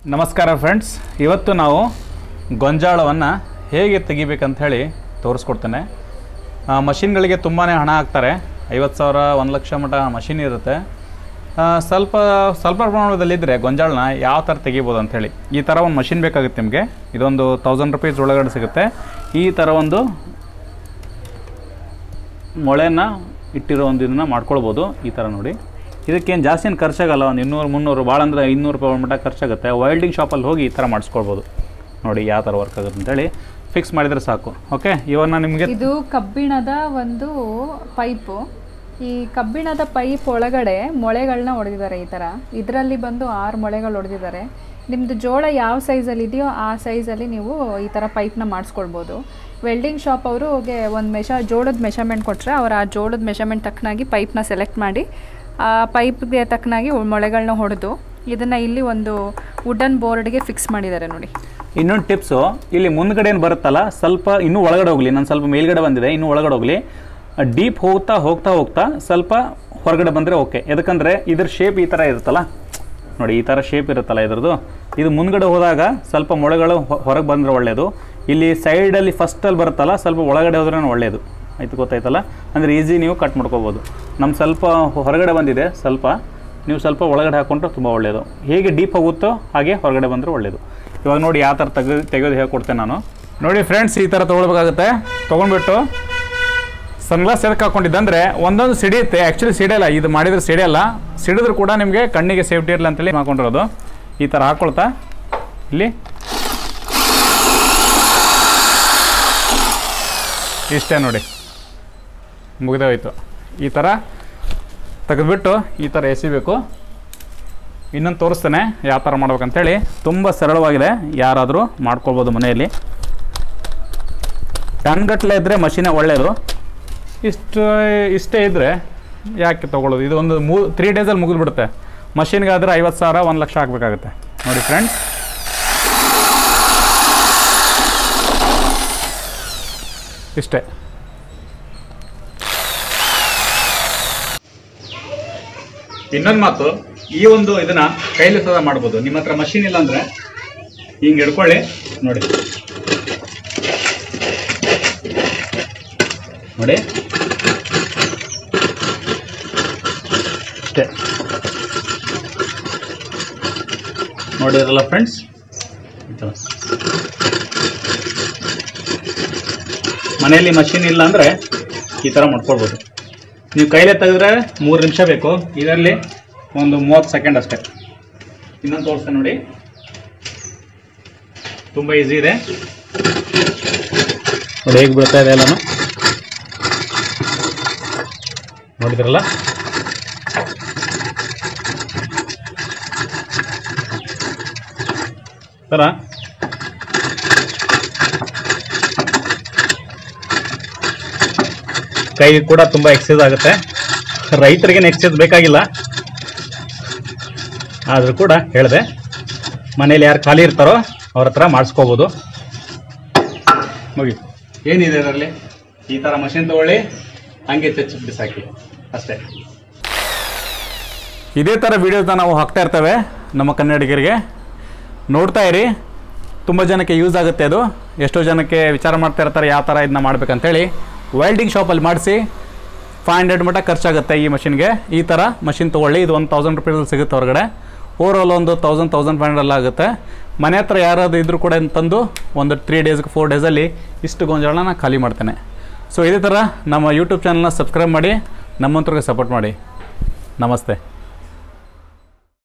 ನಮಸ್ಕಾರ ಫ್ರೆಂಡ್ಸ್ ಇವತ್ತು ನಾವು ಗೊಂಜಾಳವನ್ನು ಹೇಗೆ ತೆಗಿಬೇಕಂತ ಹೇಳಿ ತೋರಿಸ್ಕೊಡ್ತೇನೆ ಆ, ಮಷಿನ್ಗಳಿಗೆ ತುಂಬಾ ಹಣ ಹಾಕ್ತಾರೆ ಐವತ್ತು ಸಾವಿರ ಒಂದು ಲಕ್ಷ ಮಟ ಮಷಿನ್ ಇರುತ್ತೆ ಆ, ಸ್ವಲ್ಪ ಸ್ವಲ್ಪ ಪ್ರಮಾಣದಲ್ಲಿದ್ದರೆ ಗೊಂಜಾಳನ ಯಾವ ಥರ ತೆಗಿಬೋದು ಅಂಥೇಳಿ ಈ ಥರ ಒಂದು ಮಷಿನ್ ಬೇಕಾಗುತ್ತೆ ನಿಮಗೆ ಇದೊಂದು ತೌಸಂಡ್ ರುಪೀಸ್ ಒಳಗಡೆ ಸಿಗುತ್ತೆ ಈ ಥರ ಒಂದು ಮೊಳೆನ ಇಟ್ಟಿರೋ ಒಂದು ಇದನ್ನು ಮಾಡ್ಕೊಳ್ಬೋದು ಈ ಥರ ನೋಡಿ ಇದಕ್ಕೇನು ಜಾಸ್ತಿ ಏನು ಖರ್ಚಾಗಲ್ಲ ಒಂದು ಇನ್ನೂರು ಮುನ್ನೂರು ಭಾಳ ಅಂದರೆ ಇನ್ನೂರು ರೂಪಾಯಿ ಮಟ್ಟ ಖರ್ಚಾಗುತ್ತೆ ವೈಲ್ಡಿಂಗ್ ಶಾಪಲ್ಲಿ ಹೋಗಿ ಈ ಥರ ಮಾಡಿಸ್ಕೊಳ್ಬೋದು ನೋಡಿ ಯಾವ ಥರ ವರ್ಕ್ ಆಗುತ್ತೆ ಅಂತೇಳಿ ಫಿಕ್ಸ್ ಮಾಡಿದರೆ ಸಾಕು ಓಕೆ ಇವನ್ನ ನಿಮಗೆ ಇದು ಕಬ್ಬಿಣದ ಒಂದು ಪೈಪು ಈ ಕಬ್ಬಿಣದ ಪೈಪ್ ಒಳಗಡೆ ಮೊಳೆಗಳನ್ನ ಹೊಡೆದಿದ್ದಾರೆ ಈ ಥರ ಇದರಲ್ಲಿ ಬಂದು ಆರು ಮೊಳೆಗಳು ಹೊಡೆದಿದ್ದಾರೆ ನಿಮ್ಮದು ಜೋಳ ಯಾವ ಸೈಜಲ್ಲಿ ಇದೆಯೋ ಆ ಸೈಜಲ್ಲಿ ನೀವು ಈ ಥರ ಪೈಪ್ನ ಮಾಡಿಸ್ಕೊಳ್ಬೋದು ವೆಲ್ಡಿಂಗ್ ಶಾಪ್ ಅವರು ಒಂದು ಮೆಷ ಜೋಳದ ಮೆಷರ್ಮೆಂಟ್ ಕೊಟ್ಟರೆ ಅವ್ರು ಆ ಜೋಳದ ಮೆಷರ್ಮೆಂಟ್ ತಕ್ಕನಾಗಿ ಪೈಪ್ನ ಸೆಲೆಕ್ಟ್ ಮಾಡಿ ಆ ಪೈಪ್ಗೆ ತಕ್ಕನಾಗಿ ಮೊಳೆಗಳನ್ನ ಹೊಡೆದು ಇದನ್ನು ಇಲ್ಲಿ ಒಂದು ವುಡನ್ ಬೋರ್ಡ್ಗೆ ಫಿಕ್ಸ್ ಮಾಡಿದ್ದಾರೆ ನೋಡಿ ಇನ್ನೊಂದು ಟಿಪ್ಸು ಇಲ್ಲಿ ಮುಂದ್ಗಡೆ ಏನು ಬರುತ್ತಲ್ಲ ಸ್ವಲ್ಪ ಇನ್ನೂ ಒಳಗಡೆ ಹೋಗಲಿ ನಾನು ಸ್ವಲ್ಪ ಮೇಲ್ಗಡೆ ಬಂದಿದೆ ಇನ್ನೂ ಒಳಗಡೆ ಹೋಗಲಿ ಡೀಪ್ ಹೋಗ್ತಾ ಹೋಗ್ತಾ ಹೋಗ್ತಾ ಸ್ವಲ್ಪ ಹೊರಗಡೆ ಬಂದರೆ ಓಕೆ ಯಾಕಂದರೆ ಇದ್ರ ಶೇಪ್ ಈ ಥರ ಇರುತ್ತಲ್ಲ ನೋಡಿ ಈ ಥರ ಶೇಪ್ ಇರುತ್ತಲ್ಲ ಇದ್ರದ್ದು ಇದು ಮುಂದ್ಗಡೆ ಹೋದಾಗ ಸ್ವಲ್ಪ ಮೊಳೆಗಳು ಹೊರಗೆ ಬಂದರೆ ಒಳ್ಳೆಯದು ಇಲ್ಲಿ ಸೈಡಲ್ಲಿ ಫಸ್ಟಲ್ಲಿ ಬರುತ್ತಲ್ಲ ಸ್ವಲ್ಪ ಒಳಗಡೆ ಹೋದ್ರೆ ಒಳ್ಳೆಯದು ಆಯ್ತು ಗೊತ್ತಾಯ್ತಲ್ಲ ಅಂದರೆ ಈಸಿ ನೀವು ಕಟ್ ಮಾಡ್ಕೋಬೋದು ನಮ್ಮ ಸ್ವಲ್ಪ ಹೊರಗಡೆ ಬಂದಿದೆ ಸ್ವಲ್ಪ ನೀವು ಸ್ವಲ್ಪ ಒಳಗಡೆ ಹಾಕ್ಕೊಂಡ್ರೆ ತುಂಬ ಒಳ್ಳೆಯದು ಹೇಗೆ ಡೀಪ್ ಹೋಗುತ್ತೋ ಹಾಗೆ ಹೊರಗಡೆ ಬಂದರೆ ಒಳ್ಳೆಯದು ಇವಾಗ ನೋಡಿ ಯಾವ ಥರ ತೆಗೆ ತೆಗೆಯೋದು ಹೇಳ್ಕೊಡ್ತೇನೆ ನಾನು ನೋಡಿ ಫ್ರೆಂಡ್ಸ್ ಈ ಥರ ತೊಗೊಳ್ಬೇಕಾಗುತ್ತೆ ತೊಗೊಂಡ್ಬಿಟ್ಟು ಸನ್ಗ್ಲಾಸ್ ಎದಕ್ಕೆ ಹಾಕೊಂಡಿದ್ದಂದ್ರೆ ಒಂದೊಂದು ಸಿಡಿಯುತ್ತೆ ಆ್ಯಕ್ಚುಲಿ ಸಿಡಿಯಲ್ಲ ಇದು ಮಾಡಿದ್ರೆ ಸಿಡಿಯಲ್ಲ ಸಿಡಿದ್ರು ಕೂಡ ನಿಮಗೆ ಕಣ್ಣಿಗೆ ಸೇಫ್ಟಿ ಇರಲಿ ಅಂತೇಳಿ ಹಾಕೊಂಡಿರೋದು ಈ ಥರ ಹಾಕ್ಕೊಳ್ತಾ ಇಲ್ಲಿ ಇಷ್ಟೇ ನೋಡಿ ಮುಗಿದೇ ಹೋಯ್ತು ಈ ಥರ ತೆಗೆದ್ಬಿಟ್ಟು ಈ ಥರ ಎಸಿಬೇಕು ಇನ್ನೊಂದು ತೋರಿಸ್ತೇನೆ ಯಾವ ಥರ ಮಾಡ್ಬೇಕಂತೇಳಿ ತುಂಬ ಸರಳವಾಗಿದೆ ಯಾರಾದರೂ ಮಾಡ್ಕೊಳ್ಬೋದು ಮನೆಯಲ್ಲಿ ಟನ್ಗಟ್ಟಲೆ ಇದ್ದರೆ ಮಷೀನೇ ಒಳ್ಳೆಯದು ಇಷ್ಟು ಇಷ್ಟೇ ಇದ್ದರೆ ಯಾಕೆ ತೊಗೊಳ್ಳೋದು ಇದು ಒಂದು ಮೂ ತ್ರೀ ಡೇಸಲ್ಲಿ ಮುಗಿದ್ಬಿಡುತ್ತೆ ಮಷೀನ್ಗಾದರೆ ಐವತ್ತು ಸಾವಿರ ಒಂದು ಲಕ್ಷ ಹಾಕಬೇಕಾಗುತ್ತೆ ನೋಡಿ ಫ್ರೆಂಡ್ಸ್ ಇಷ್ಟೇ ಇನ್ನೊಂದು ಮಾತು ಈ ಒಂದು ಇದನ್ನ ಕೈಲಿ ಸಹ ಮಾಡ್ಬೋದು ನಿಮ್ಮ ಹತ್ರ ಮಷೀನ್ ಇಲ್ಲ ಅಂದ್ರೆ ಹಿಂಗೆ ಹಿಡ್ಕೊಳ್ಳಿ ನೋಡಿ ನೋಡಿ ಅಷ್ಟೇ ನೋಡಿದ್ರಲ್ಲ ಫ್ರೆಂಡ್ಸ್ ಮನೆಯಲ್ಲಿ ಮಷೀನ್ ಇಲ್ಲ ಅಂದ್ರೆ ಈ ಥರ ಮಾಡ್ಕೊಳ್ಬೋದು ನೀವು ಕೈಲೇ ತೆಗೆದ್ರೆ ಮೂರು ನಿಮಿಷ ಬೇಕು ಇದರಲ್ಲಿ ಒಂದು ಮೂವತ್ತು ಸೆಕೆಂಡ್ ಅಷ್ಟೇ ಇನ್ನೊಂದು ತೋರಿಸ್ತೇನೆ ನೋಡಿ ತುಂಬ ಈಸಿ ಇದೆ ನೋಡಿ ಹೇಗೆ ಬೀಳ್ತಾ ಇದೆ ಎಲ್ಲಾನು ನೋಡಿದ್ರಲ್ಲ ಥರ ಕೈ ಕೂಡ ತುಂಬ ಎಕ್ಸೈಸ್ ಆಗುತ್ತೆ ರೈತರಿಗೆ ಎಕ್ಸೈಸ್ ಬೇಕಾಗಿಲ್ಲ ಆದರೂ ಕೂಡ ಹೇಳಿದೆ ಮನೇಲಿ ಯಾರು ಖಾಲಿ ಇರ್ತಾರೋ ಅವ್ರ ಹತ್ರ ಮಾಡಿಸ್ಕೋಬೋದು ಮುಗಿ ಏನಿದೆ ಅದರಲ್ಲಿ ಈ ಥರ ಮಷಿನ್ ತಗೊಳ್ಳಿ ಹಂಗೆ ಚಚ್ಚಿ ಬಿಸಾಕಿ ಅಷ್ಟೇ ಇದೇ ಥರ ವೀಡಿಯೋಸ್ನ ನಾವು ಹಾಕ್ತಾ ಇರ್ತೇವೆ ನಮ್ಮ ಕನ್ನಡಿಗರಿಗೆ ನೋಡ್ತಾ ಇರಿ ತುಂಬ ಜನಕ್ಕೆ ಯೂಸ್ ಆಗುತ್ತೆ ಅದು ಎಷ್ಟೋ ಜನಕ್ಕೆ ವಿಚಾರ ಮಾಡ್ತಾ ಇರ್ತಾರೆ ಯಾವ ಥರ ಇದನ್ನ ಮಾಡ್ಬೇಕಂತೇಳಿ ವೆಲ್ಡಿಂಗ್ ಶಾಪಲ್ಲಿ ಮಾಡಿಸಿ ಫೈವ್ ಹಂಡ್ರೆಡ್ ಮಟ್ಟ ಖರ್ಚಾಗುತ್ತೆ ಈ ಮಷಿನ್ಗೆ ಈ ಥರ ಮಷಿನ್ ತೊಗೊಳ್ಳಿ ಇದು ಒಂದು ತೌಸಂಡ್ ರುಪೀಸಲ್ಲಿ ಸಿಗುತ್ತೆ ಹೊರಗಡೆ ಓವರಾಲ್ ಒಂದು ತೌಸಂಡ್ ತೌಸಂಡ್ ಫೈವ್ ಹಂಡ್ರೆಡ್ ಆಗುತ್ತೆ ಮನೆ ಹತ್ರ ಯಾರಾದ್ರು ಇದ್ರೂ ಕೂಡ ಇದನ್ನ ತಂದು ಒಂದು ತ್ರೀ ಡೇಸ್ಗೆ ಫೋರ್ ಡೇಸಲ್ಲಿ ಇಷ್ಟು ಗೊಂಜಾಳನ ಖಾಲಿ ಮಾಡ್ತೇನೆ ಸೊ ಇದೇ ಥರ ನಮ್ಮ ಯೂಟ್ಯೂಬ್ ಚಾನಲ್ನ ಸಬ್ಸ್ಕ್ರೈಬ್ ಮಾಡಿ ನಮ್ಮಂತ್ರಿಗೆ ಸಪೋರ್ಟ್ ಮಾಡಿ ನಮಸ್ತೆ